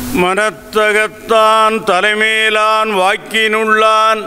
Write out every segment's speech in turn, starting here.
மனத்தகத்தான் தலைமேலான் வாக்கினுள்ளான்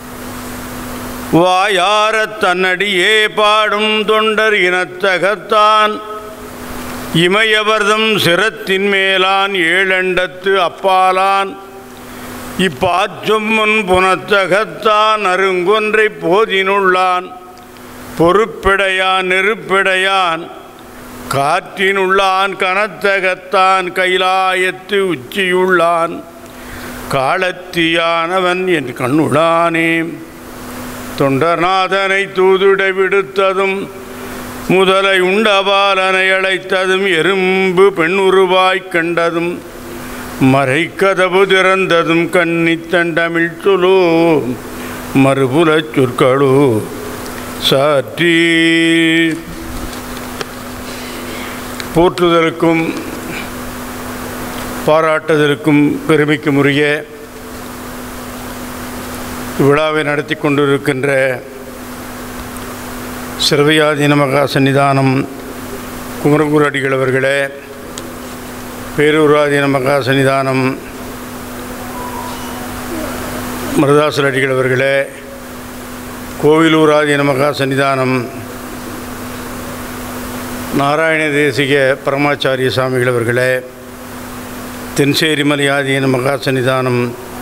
வாயாரத் தன்னடியே பாடும் தொண்டர் இனத்தகத்தான் இமயவர்தம் சிரத்தின் மேலான் ஏழண்டத்து அப்பாலான் இப்பாச்சொம்முன் புனத்தகத்தான் அருங்கொன்றை போதினுள்ளான் பொறுப்பிடையான் நெருப்பிடையான் காற்றினுள்ளான் கனத்தகத்தான் கைலாயத்து உச்சியுள்ளான் காலத்தியானவன் என் கண்ணுளானே தொண்டர்நாதனை தூதுட விடுத்ததும் முதலை உண்டபாலனை அழைத்ததும் எறும்பு பெண்ணுருவாய்க் கண்டதும் மறைக்கதவு திறந்ததும் கன்னித்தண்டமிழ் சொல்லோ மறுபுலச் சொற்களோ சாற்றி போற்றுதலுக்கும் பாராட்டுதலுக்கும் பெருமைக்கும் உரிய விழாவை நடத்தி கொண்டிருக்கின்ற சிறுவையாதீன மகா சன்னிதானம் குமரகுரு அடிகள் அவர்களே பேரூராதீன மகா சன்னிதானம் மருதாசர் அடிகள் அவர்களே கோவிலூராதீன மகா சன்னிதானம் நாராயண தேசிக பரமாச்சாரிய சாமிகள் அவர்களே தென்சேரிமலை ஆதீன மகா சன்னிதானம்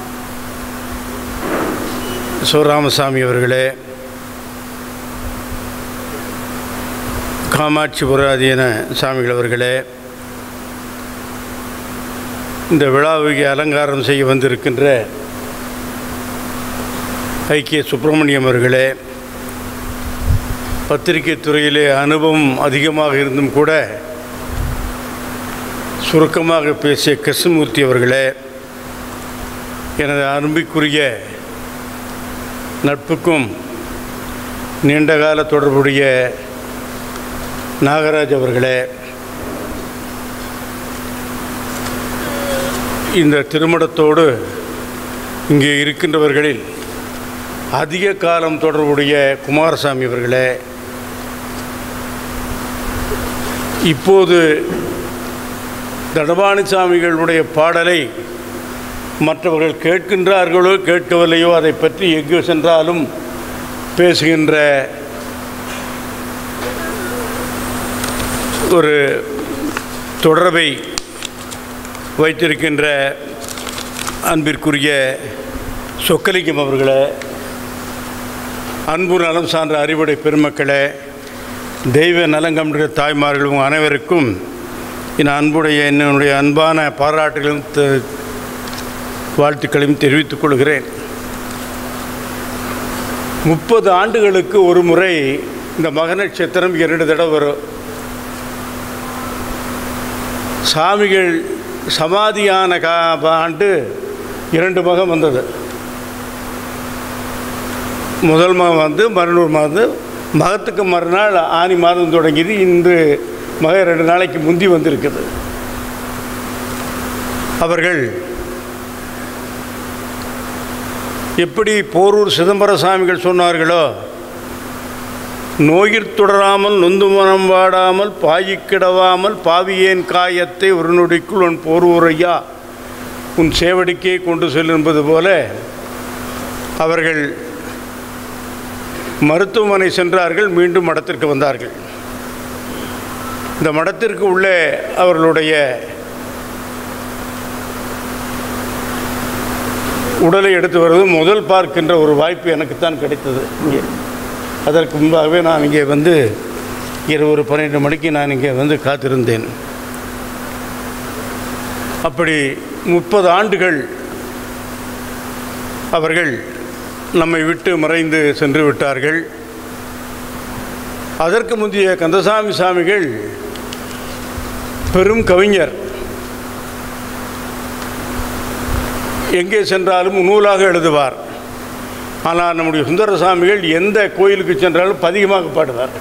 சிவராமசாமி அவர்களே காமாட்சிபுராதீன சாமிகள் அவர்களே இந்த விழாவுக்கு அலங்காரம் செய்ய வந்திருக்கின்ற ஐக்கிய சுப்பிரமணியம் அவர்களே பத்திரிகை துறையிலே அனுபவம் அதிகமாக இருந்தும் கூட சுருக்கமாக பேசிய கிருஷ்ணமூர்த்தி அவர்களே எனது அரும்பிக்குரிய நட்புக்கும் நீண்டகால தொடர்புடைய நாகராஜ் அவர்களே இந்த திருமணத்தோடு இங்கே இருக்கின்றவர்களில் அதிக காலம் தொடர்புடைய குமாரசாமி அவர்களே இப்போது தடபாணிசாமிகளுடைய பாடலை மற்றவர்கள் கேட்கின்றார்களோ கேட்கவில்லையோ அதை பற்றி எங்கு சென்றாலும் பேசுகின்ற ஒரு தொடர்பை வைத்திருக்கின்ற அன்பிற்குரிய சொக்கலிங்கம் அவர்களே அன்பு நலம் சார்ந்த அறிவுடை பெருமக்களே தெய்வ நலங்கம்ன்ற தாய்மார்கள் உங்கள் அனைவருக்கும் என் அன்புடைய என்னுடைய அன்பான பாராட்டுகளும் தெ- வாழ்த்துக்களையும் தெரிவித்துக் கொள்கிறேன் முப்பது ஆண்டுகளுக்கு ஒரு முறை இந்த மக நட்சத்திரம் இரண்டு தடவை வரும் சாமிகள் சமாதியான கா ஆண்டு இரண்டு மகம் வந்தது முதல் மகம் வந்து மறுநூறு மாதம் வந்து மகத்துக்கு மறுநாள் ஆனி மாதம் தொடங்கியது இன்று மக ரெண்டு நாளைக்கு முந்தி வந்திருக்குது அவர்கள் எப்படி போரூர் சிதம்பர சாமிகள் சொன்னார்களோ நோயிற் தொடராமல் நொந்து மனம் வாடாமல் பாயிக்கிடவாமல் பாவியேன் காயத்தை ஒரு நொடிக்குள் உன் போரூரையா உன் சேவடிக்கே கொண்டு செல் என்பது போல அவர்கள் மருத்துவமனை சென்றார்கள் மீண்டும் மடத்திற்கு வந்தார்கள் இந்த மடத்திற்கு உள்ளே அவர்களுடைய உடலை எடுத்து வருவது முதல் பார்க்கின்ற ஒரு வாய்ப்பு எனக்குத்தான் கிடைத்தது இங்கே அதற்கு முன்பாகவே நான் இங்கே வந்து இரவு ஒரு பன்னிரெண்டு மணிக்கு நான் இங்கே வந்து காத்திருந்தேன் அப்படி முப்பது ஆண்டுகள் அவர்கள் நம்மை விட்டு மறைந்து சென்று விட்டார்கள் அதற்கு முந்தைய கந்தசாமி சாமிகள் பெரும் கவிஞர் எங்கே சென்றாலும் நூலாக எழுதுவார் ஆனால் நம்முடைய சுந்தரசாமிகள் எந்த கோயிலுக்கு சென்றாலும் பதிகமாக பாடுவார்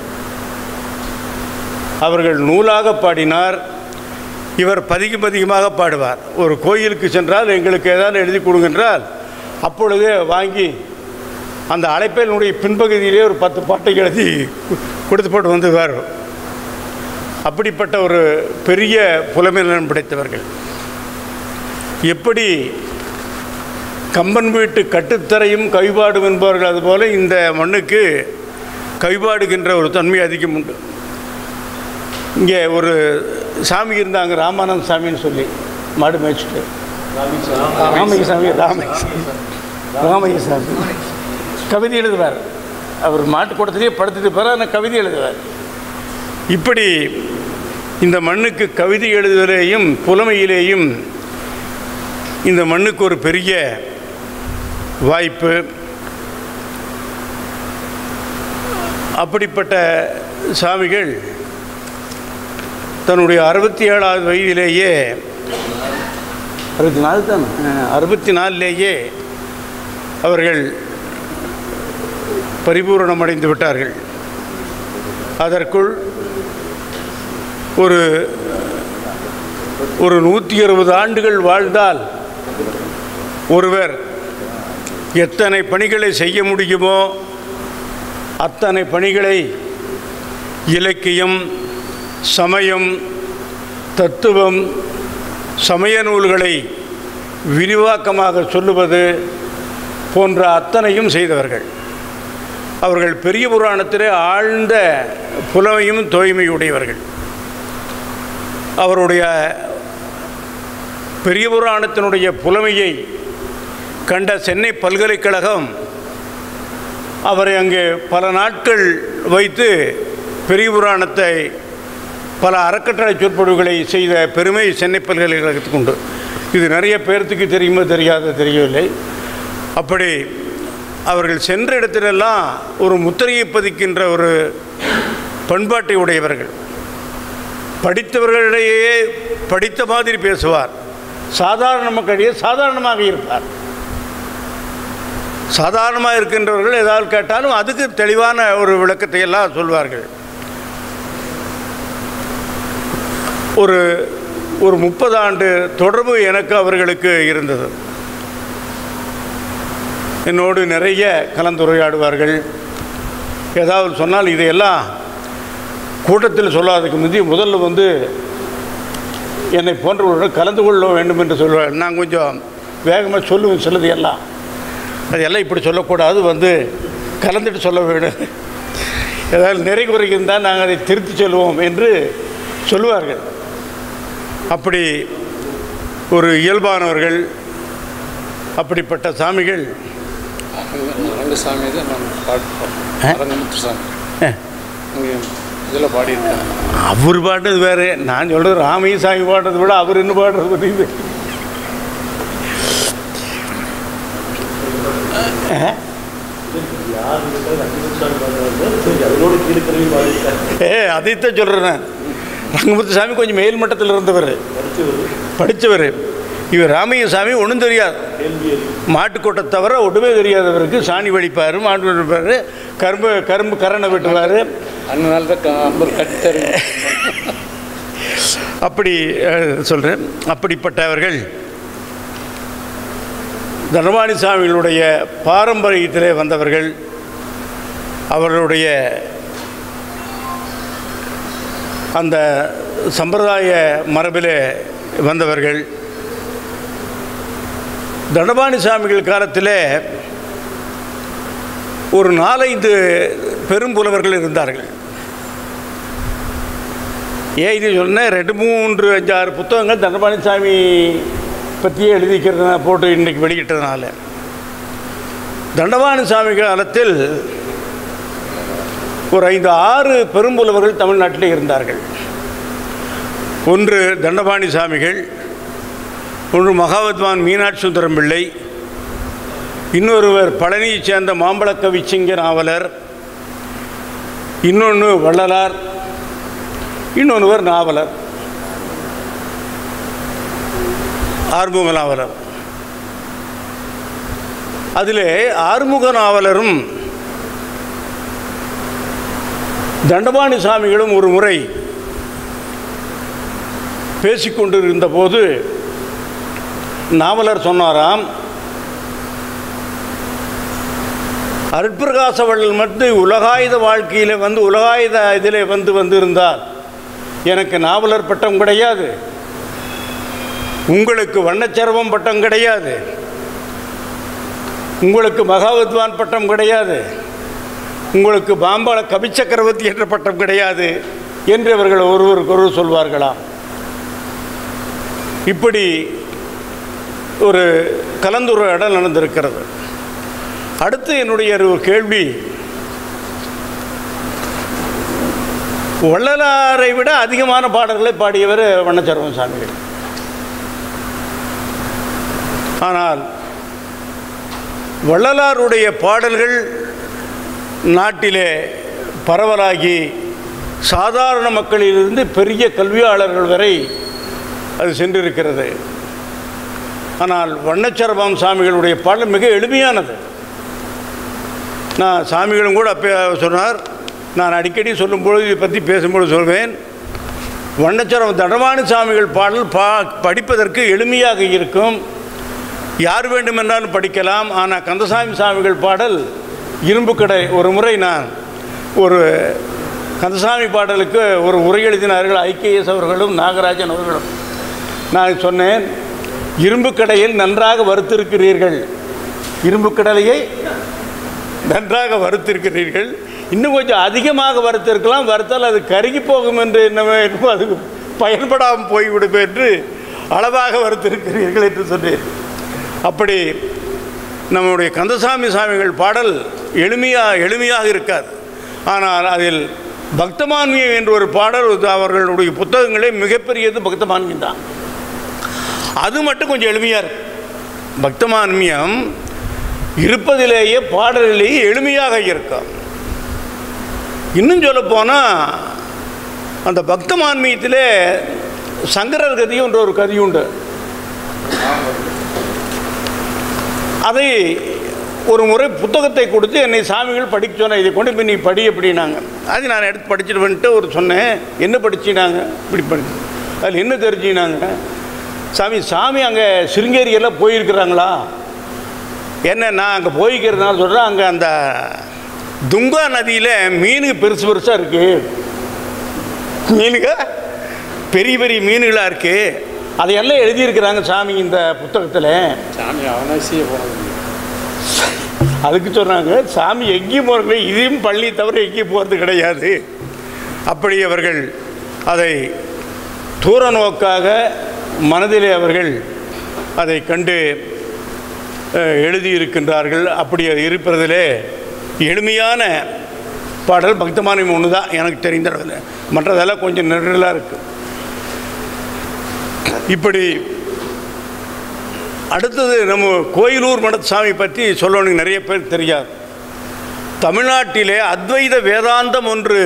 அவர்கள் நூலாக பாடினார் இவர் பதிகம் பதிகமாக பாடுவார் ஒரு கோயிலுக்கு சென்றால் எங்களுக்கு ஏதாவது எழுதி கொடுங்கன்றால் அப்பொழுதே வாங்கி அந்த அழைப்பினுடைய பின்பகுதியிலே ஒரு பத்து பாட்டை எழுதி கொடுத்து போட்டு வந்துவார் அப்படிப்பட்ட ஒரு பெரிய புலமைநலன் படைத்தவர்கள் எப்படி கம்பன் வீட்டு கட்டுத்தரையும் கைபாடும் என்பவர்கள் அதுபோல இந்த மண்ணுக்கு கைபாடுகின்ற ஒரு தன்மை அதிகம் உண்டு இங்கே ஒரு சாமி இருந்தாங்க ராமானந்த சாமின்னு சொல்லி மாடு மேய்ச்சிட்டு ராமய்ய சாமி ராமய்ய சாமி ராமய்ய சாமி கவிதை எழுதுவார் அவர் மாட்டுக்கூடத்திலேயே படுத்துட்டு போகிற ஆனால் கவிதை எழுதுவார் இப்படி இந்த மண்ணுக்கு கவிதை எழுதுவதிலேயும் புலமையிலேயும் இந்த மண்ணுக்கு ஒரு பெரிய வாய்ப்பு அப்படிப்பட்ட சாமிகள் தன்னுடைய அறுபத்தி ஏழாவது வயதிலேயே அறுபத்தி நாலு தானே அறுபத்தி நாலுலேயே அவர்கள் பரிபூரணம் அடைந்து விட்டார்கள் அதற்குள் ஒரு ஒரு நூற்றி அறுபது ஆண்டுகள் வாழ்ந்தால் ஒருவர் எத்தனை பணிகளை செய்ய முடியுமோ அத்தனை பணிகளை இலக்கியம் சமயம் தத்துவம் சமய நூல்களை விரிவாக்கமாக சொல்லுவது போன்ற அத்தனையும் செய்தவர்கள் அவர்கள் பெரிய புராணத்திலே ஆழ்ந்த புலமையும் தூய்மையுடையவர்கள் அவருடைய பெரிய புராணத்தினுடைய புலமையை கண்ட சென்னை பல்கலைக்கழகம் அவரை அங்கே பல நாட்கள் வைத்து பெரிய புராணத்தை பல அறக்கட்டளை சொற்பொழிவுகளை செய்த பெருமை சென்னை பல்கலைக்கழகத்துக்கு உண்டு இது நிறைய பேர்த்துக்கு தெரியுமோ தெரியாத தெரியவில்லை அப்படி அவர்கள் சென்ற இடத்திலெல்லாம் ஒரு முத்திரையை பதிக்கின்ற ஒரு பண்பாட்டை உடையவர்கள் படித்தவர்களிடையே படித்த மாதிரி பேசுவார் சாதாரண மக்களிடையே சாதாரணமாக இருப்பார் சாதாரணமாக இருக்கின்றவர்கள் ஏதாவது கேட்டாலும் அதுக்கு தெளிவான ஒரு விளக்கத்தை எல்லாம் சொல்வார்கள் ஒரு ஒரு முப்பது ஆண்டு தொடர்பு எனக்கு அவர்களுக்கு இருந்தது என்னோடு நிறைய கலந்துரையாடுவார்கள் ஏதாவது சொன்னால் இதையெல்லாம் கூட்டத்தில் சொல்லாததுக்கு முந்தி முதல்ல வந்து என்னை போன்றவர்களுடன் கலந்து கொள்ள வேண்டும் என்று சொல்லுவார் நான் கொஞ்சம் வேகமாக சொல்லுவேன் சிலது எல்லாம் அதெல்லாம் இப்படி சொல்லக்கூடாது வந்து கலந்துட்டு சொல்ல வேண்டும் ஏதாவது நிறை குறை இருந்தால் நாங்கள் அதை திருத்தி சொல்லுவோம் என்று சொல்லுவார்கள் அப்படி ஒரு இயல்பானவர்கள் அப்படிப்பட்ட சாமிகள் ரங்கசாமி தான் நான் பாட்டு ரங்கமுத்து சாமி இங்கே இதில் பாடியிருக்கேன் அவர் பாடுறது வேறு நான் சொல்கிறது ராமையும் சாமி பாடுறதை விட அவர் என்ன பாடுறது புரியுது ஏ அதைத்தான் சொல்கிறேன் நான் ரங்கமுத்து சாமி கொஞ்சம் மேல் மட்டத்தில் இருந்தவர் படித்தவர் இவர் ராமைய சாமி ஒன்றும் தெரியாது மாட்டுக்கொட்டை தவிர ஒன்றுமே தெரியாதவருக்கு சாணி வடிப்பார் மாட்டு வடிப்பார் கரும்பு கரும்பு கரணை வெட்டுவார் அண்ணனால தான் க- அம்பர் கட்டி தருவேன் அப்படி சொல்கிறேன் அப்படிப்பட்டவர்கள் தனபாணி சாமிகளுடைய பாரம்பரியத்திலே வந்தவர்கள் அவர்களுடைய அந்த சம்பிரதாய மரபிலே வந்தவர்கள் தண்டபாணி சாமிகள் காலத்திலே ஒரு நாலைந்து பெரும்புலவர்கள் இருந்தார்கள் ஏன் இது சொன்னேன் ரெண்டு மூன்று அஞ்சாறு புத்தகங்கள் தண்டபாணிசாமி பற்றியே எழுதிக்கிறதுனா போட்டு இன்றைக்கி வெளியிட்டதுனால தண்டபாணிசாமி காலத்தில் ஒரு ஐந்து ஆறு பெரும்புலவர்கள் தமிழ்நாட்டில் இருந்தார்கள் ஒன்று தண்டபாணி சாமிகள் ஒன்று மகாவத்வான் மீனாட்சி சுந்தரம் பிள்ளை இன்னொருவர் பழனியைச் சேர்ந்த மாம்பழக்கவி சிங்க நாவலர் இன்னொன்று வள்ளலார் இன்னொருவர் நாவலர் ஆறுமுக நாவலர் அதிலே ஆறுமுக நாவலரும் தண்டபாணி சாமிகளும் ஒரு முறை பேசிக்கொண்டிருந்த போது நாவலர் சொன்னாராம் அருட்பிரகாச வள்ளல் மட்டும் உலகாயுத வாழ்க்கையில் வந்து உலகாயுத இதில் வந்து வந்திருந்தால் எனக்கு நாவலர் பட்டம் கிடையாது உங்களுக்கு வண்ணச்சரவம் பட்டம் கிடையாது உங்களுக்கு மகாவித்வான் பட்டம் கிடையாது உங்களுக்கு பாம்பாள கவிச்சக்கரவர்த்தி என்ற பட்டம் கிடையாது என்று அவர்கள் ஒருவருக்கொருவர் சொல்வார்களாம் இப்படி ஒரு கலந்துரையாடல் நடந்திருக்கிறது அடுத்து என்னுடைய ஒரு கேள்வி வள்ளலாரை விட அதிகமான பாடல்களை பாடியவர் வண்ணச்சரவன் சாமிகள் ஆனால் வள்ளலாருடைய பாடல்கள் நாட்டிலே பரவலாகி சாதாரண மக்களிலிருந்து பெரிய கல்வியாளர்கள் வரை அது சென்றிருக்கிறது ஆனால் வண்ணச்சரபாம் சாமிகளுடைய பாடல் மிக எளிமையானது நான் சாமிகளும் கூட அப்போ சொன்னார் நான் அடிக்கடி சொல்லும்பொழுது இதை பற்றி பேசும்பொழுது சொல்வேன் வண்ணச்சரம் தடவாணி சாமிகள் பாடல் பா படிப்பதற்கு எளிமையாக இருக்கும் யார் வேண்டுமென்றாலும் படிக்கலாம் ஆனால் கந்தசாமி சாமிகள் பாடல் இரும்பு கடை ஒரு முறை நான் ஒரு கந்தசாமி பாடலுக்கு ஒரு உரை எழுதினார்கள் ஐகேஎஸ் அவர்களும் நாகராஜன் அவர்களும் நான் சொன்னேன் இரும்பு கடையில் நன்றாக வறுத்திருக்கிறீர்கள் இரும்பு கடலையை நன்றாக வறுத்திருக்கிறீர்கள் இன்னும் கொஞ்சம் அதிகமாக வறுத்திருக்கலாம் வறுத்தால் அது கருகி போகும் என்று என்னவோ என்னமோ அது பயன்படாமல் போய்விடும் என்று அளவாக வறுத்திருக்கிறீர்கள் என்று சொன்னேன் அப்படி நம்முடைய கந்தசாமி சாமிகள் பாடல் எளிமையாக எளிமையாக இருக்காது ஆனால் அதில் பக்தமான்மியம் என்ற ஒரு பாடல் அவர்களுடைய புத்தகங்களே மிகப்பெரியது பக்தமான்மியம் தான் அது மட்டும் கொஞ்சம் எளிமையாக இருக்கு பக்தமான்மியம் இருப்பதிலேயே பாடலிலேயே எளிமையாக இருக்கும் இன்னும் சொல்லப்போனால் அந்த பக்தமான்மியத்திலே சங்கரர் கதியும் என்ற ஒரு கதி உண்டு அதை ஒரு முறை புத்தகத்தை கொடுத்து என்னை சாமிகள் படிக்க சொன்னேன் இதை கொண்டு போய் நீ படி அப்படின்னாங்க அது நான் எடுத்து படிச்சுட்டு வந்துட்டு ஒரு சொன்னேன் என்ன படிச்சினாங்க இப்படி படி அதில் என்ன தெரிஞ்சினாங்க சாமி சாமி அங்கே சிருங்கேரியெல்லாம் போயிருக்கிறாங்களா என்ன நான் அங்கே போய்க்கிறதுனால சொல்கிறேன் அங்கே அந்த துங்கா நதியில் மீனுக்கு பெருசு பெருசாக இருக்குது மீனுங்க பெரிய பெரிய மீன்களாக இருக்குது அதையெல்லாம் எழுதியிருக்கிறாங்க சாமி இந்த புத்தகத்தில் சாமி அவனாசியே போனது அதுக்கு சொன்னாங்க சாமி எங்கேயும் போகிறது இதையும் பள்ளி தவிர எங்கேயும் போகிறது கிடையாது அப்படி அவர்கள் அதை தூர நோக்காக மனதிலே அவர்கள் அதை கண்டு அஹ், எழுதியிருக்கின்றார்கள் அப்படி அது இருப்பதிலே எளிமையான பாடல் பக்தமானம் ஒன்று தான் எனக்கு தெரிந்தளவில் மற்றதெல்லாம் கொஞ்சம் நெருடலாக இருக்குது இப்படி அடுத்தது நம்ம கோயிலூர் மடசாமி பற்றி சொல்லணுங்க நிறைய பேர் தெரியாது தமிழ்நாட்டிலே அத்வைத வேதாந்தம் ஒன்று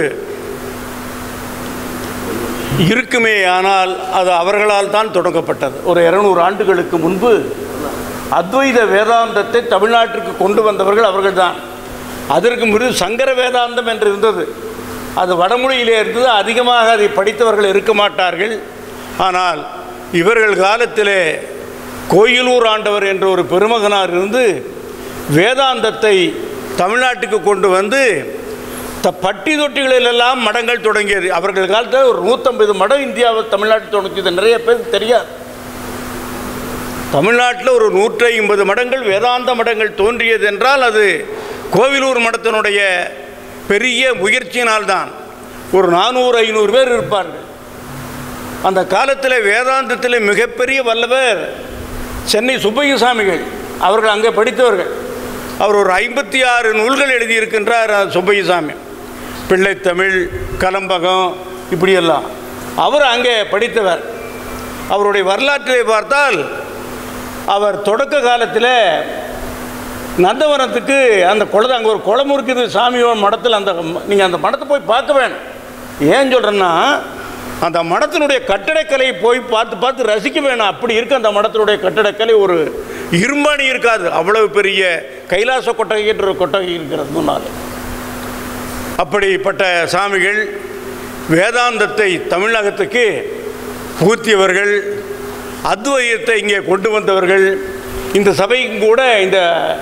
இருக்குமே ஆனால் அது அவர்களால் தான் தொடங்கப்பட்டது ஒரு இருநூறு ஆண்டுகளுக்கு முன்பு அத்வைத வேதாந்தத்தை தமிழ்நாட்டிற்கு கொண்டு வந்தவர்கள் அவர்கள்தான் அதற்கு முன்பு சங்கர வேதாந்தம் என்று இருந்தது அது வடமொழியிலே இருந்தது அதிகமாக அதை படித்தவர்கள் இருக்க மாட்டார்கள் ஆனால் இவர்கள் காலத்திலே கோயிலூர் ஆண்டவர் என்ற ஒரு பெருமகனார் இருந்து வேதாந்தத்தை தமிழ்நாட்டுக்கு கொண்டு வந்து த பட்டி தொட்டிகளிலெல்லாம் மடங்கள் தொடங்கியது அவர்கள் காலத்தில் ஒரு நூற்றம்பது மடம் இந்தியாவில் தமிழ்நாட்டில் தொடங்கியது நிறைய பேருக்கு தெரியாது தமிழ்நாட்டில் ஒரு நூற்றி ஐம்பது மடங்கள் வேதாந்த மடங்கள் தோன்றியது என்றால் அது கோவிலூர் மடத்தினுடைய பெரிய முயற்சியினால்தான் ஒரு நானூறு ஐநூறு பேர் இருப்பார்கள் அந்த காலத்தில் வேதாந்தத்தில் மிகப்பெரிய வல்லவர் சென்னை சுப்பைய சாமிகள் அவர்கள் அங்கே படித்தவர்கள் அவர் ஒரு ஐம்பத்தி ஆறு நூல்கள் எழுதியிருக்கின்றார் சுப்பைய சாமி பிள்ளைத்தமிழ் கலம்பகம் இப்படியெல்லாம் அவர் அங்கே படித்தவர் அவருடைய வரலாற்றிலே பார்த்தால் அவர் தொடக்க காலத்தில் நந்தவனத்துக்கு அந்த குளத்தை அங்கே ஒரு குளம் இருக்குது சாமியோட மடத்தில் அந்த நீங்கள் அந்த மடத்தை போய் பார்க்க வேணும் ஏன் சொல்கிறேன்னா அந்த மடத்தினுடைய கட்டடக்கலையை போய் பார்த்து பார்த்து ரசிக்க வேணும் அப்படி இருக்கு அந்த மடத்தினுடைய கட்டடக்கலை ஒரு இரும்பாணி இருக்காது அவ்வளவு பெரிய கைலாச கொட்டகை என்ற ஒரு கொட்டகை இருக்கிறது முன்னால் அப்படிப்பட்ட சாமிகள் வேதாந்தத்தை தமிழகத்துக்கு புகுத்தியவர்கள் அத்வைதத்தை இங்கே கொண்டு வந்தவர்கள் இந்த சபைக்கும் கூட இந்த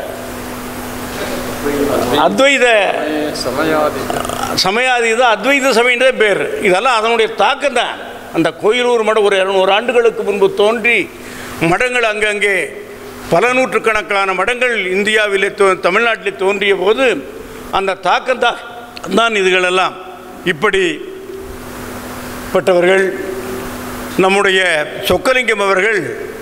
அத்வைத சமயாதி சமயாதீத அத்வைத சபைன்றே பேர் இதெல்லாம் அதனுடைய தாக்கம் தான் அந்த கோயிலூர் மடம் ஒரு இரநூறு ஆண்டுகளுக்கு முன்பு தோன்றி மடங்கள் அங்கங்கே பல நூற்றுக்கணக்கான மடங்கள் இந்தியாவிலே தோ தமிழ்நாட்டிலே தோன்றிய போது அந்த தாக்கம் தான் தான் இதுகளெல்லாம் இப்படி பட்டவர்கள் நம்முடைய சொக்கலிங்கம் அவர்கள்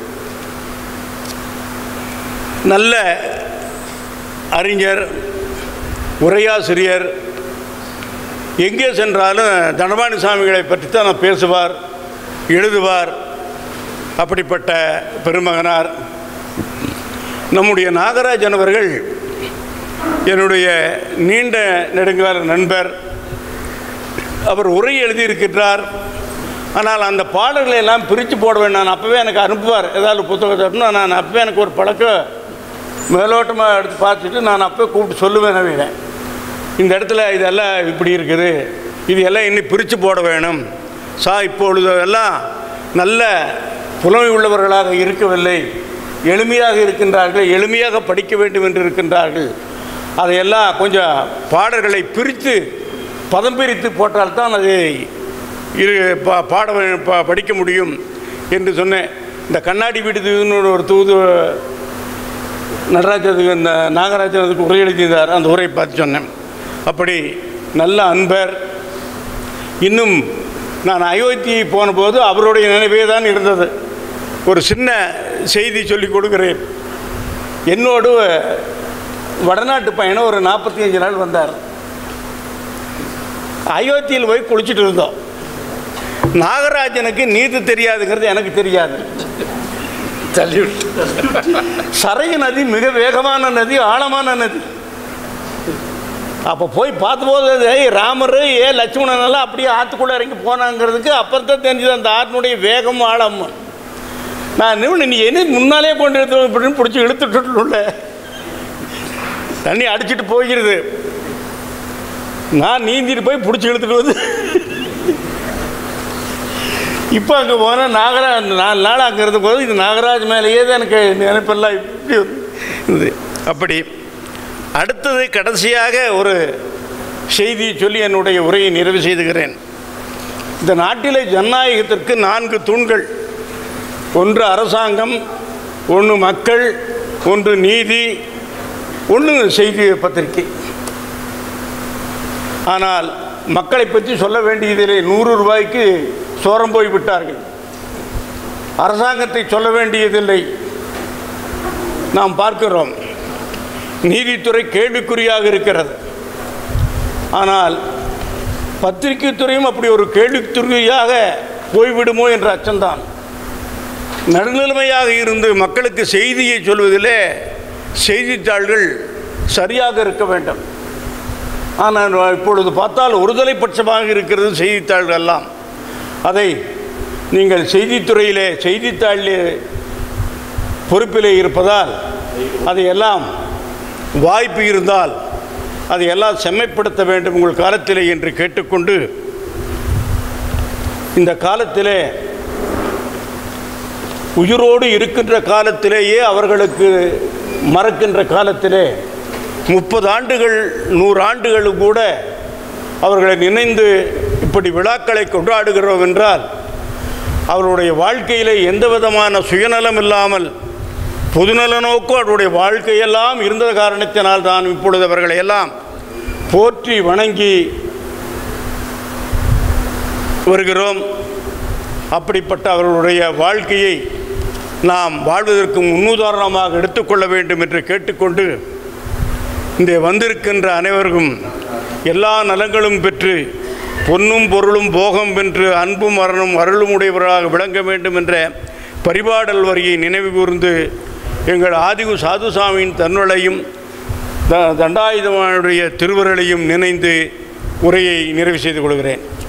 நல்ல அறிஞர் உரையாசிரியர் எங்கே சென்றாலும் தனபாணி சாமிகளை பற்றி தான் நான் பேசுவார் எழுதுவார் அப்படிப்பட்ட பெருமகனார் நம்முடைய நாகராஜன் அவர்கள் என்னுடைய நீண்ட நெடுங்கால நண்பர் அவர் உரை எழுதியிருக்கின்றார் ஆனால் அந்த பாடல்களை எல்லாம் பிரித்து போடுவேன் நான் அப்போவே எனக்கு அனுப்புவார் ஏதாவது புத்தகத்தை அப்படின்னா நான் அப்போவே எனக்கு ஒரு பழக்கம் மேலோட்டமாக எடுத்து பார்த்துட்டு நான் அப்போ கூப்பிட்டு சொல்லுவேன் நவீன இந்த இடத்துல இதெல்லாம் இப்படி இருக்குது இது எல்லாம் இன்னும் பிரித்து போட வேணும் சா இப்பொழுது எல்லாம் நல்ல புலமை உள்ளவர்களாக இருக்கவில்லை எளிமையாக இருக்கின்றார்கள் எளிமையாக படிக்க வேண்டும் என்று இருக்கின்றார்கள் அதையெல்லாம் கொஞ்சம் பாடல்களை பிரித்து பதம் பிரித்து போட்டால்தான் அதை இரு பா பாட வே- பா- படிக்க முடியும் என்று சொன்னேன் இந்த கண்ணாடி விடுதுன்னு ஒரு தூது நடராஜனுக்கு இந்த நாகராஜனுக்கு உரை எழுதியிருந்தார் அந்த உரை பார்த்து சொன்னேன் அப்படி நல்ல அன்பர் இன்னும் நான் அயோத்தி போன போது அவருடைய நினைவே தான் இருந்தது ஒரு சின்ன செய்தி சொல்லிக் கொடுக்கிறேன் என்னோடு வடநாட்டு பையனும் ஒரு நாற்பத்தி அஞ்சு நாள் வந்தார் அயோத்தியில் போய் குளிச்சுட்டு இருந்தோம் நாகராஜனுக்கு நீத்து தெரியாதுங்கிறது எனக்கு தெரியாது தள்ளி விட்டு சரையு நதி மிக வேகமான நதி ஆழமான நதி அப்போ போய் பார்த்தபோது அது, ஏய் ராமர் ஏ லட்சுமணன் எல்லாம் அப்படியே ஆற்றுக்குள்ளே இறங்கி போனாங்கிறதுக்கு அப்புறம் தான் தெரிஞ்சது அந்த ஆற்றினுடைய வேகம் ஆழம் நான் நின்று நீ என்ன முன்னாலே கொண்டு எடுத்து அப்படின்னு பிடிச்சி இழுத்துட்டுள்ள தண்ணி அடிச்சிட்டு போகிறது நான் நீந்திட்டு போய் பிடிச்சி இழுத்துட்டு வந்து இப்போ அங்கே போனால் நாகராஜ் நாலு நாள் அங்கே இருந்த போது இது நாகராஜ் மேலேயே தான் எனக்கு நினைப்பெல்லாம் இப்படி இருந்தது அப்படி அடுத்தது கடைசியாக ஒரு செய்தி சொல்லி என்னுடைய உரையை நிறைவு செய்துகிறேன் இந்த நாட்டிலே ஜனநாயகத்திற்கு நான்கு தூண்கள் ஒன்று அரசாங்கம் ஒன்று மக்கள் ஒன்று நீதி ஒன்று செய்தி பத்திரிகை ஆனால் மக்களை பற்றி சொல்ல வேண்டியதிலே நூறு ரூபாய்க்கு சோரம் போய் விட்டார்கள் அரசாங்கத்தை சொல்ல வேண்டியதில்லை நாம் பார்க்கிறோம் நீதித்துறை கேள்விக்குறியாக இருக்கிறது ஆனால் பத்திரிகை துறையும் அப்படி ஒரு கேள்விக்குறியாக போய்விடுமோ என்ற அச்சம்தான் நடுநிலைமையாக இருந்து மக்களுக்கு செய்தியை சொல்வதிலே செய்தித்தாள்கள் சரியாக இருக்க வேண்டும் ஆனால் இப்பொழுது பார்த்தால் ஒருதலை பட்சமாக இருக்கிறது செய்தித்தாள்கள் எல்லாம் அதை நீங்கள் செய்தித்துறையிலே செய்தித்தாளிலே பொறுப்பிலே இருப்பதால் அதையெல்லாம் வாய்ப்பு இருந்தால் அதையெல்லாம் செம்மைப்படுத்த வேண்டும் உங்கள் காலத்திலே என்று கேட்டுக்கொண்டு இந்த காலத்திலே உயிரோடு இருக்கின்ற காலத்திலேயே அவர்களுக்கு மறக்கின்ற காலத்திலே முப்பது ஆண்டுகள் நூறு ஆண்டுகள் கூட அவர்களை நினைந்து இப்படி விழாக்களை கொண்டாடுகிறோம் என்றால் அவருடைய வாழ்க்கையிலே எந்த விதமான சுயநலம் இல்லாமல் பொதுநல நோக்கு அவருடைய வாழ்க்கையெல்லாம் இருந்த காரணத்தினால் தான் இப்பொழுது அவர்களை எல்லாம் போற்றி வணங்கி வருகிறோம் அப்படிப்பட்ட அவர்களுடைய வாழ்க்கையை நாம் வாழ்வதற்கு முன்னுதாரணமாக எடுத்துக்கொள்ள வேண்டும் என்று கேட்டுக்கொண்டு இந்த வந்திருக்கின்ற அனைவருக்கும் எல்லா நலங்களும் பெற்று பொன்னும் பொருளும் போகம் வென்று அன்பும் மரணம் அருளும் உடையவராக விளங்க வேண்டும் என்ற பரிபாடல் வரியை நினைவு கூர்ந்து எங்கள் ஆதிகு சாதுசாமியின் தன்னுளையும் த தண்டாயுதமானுடைய திருவருளையும் நினைந்து உரையை நிறைவு செய்து கொள்கிறேன்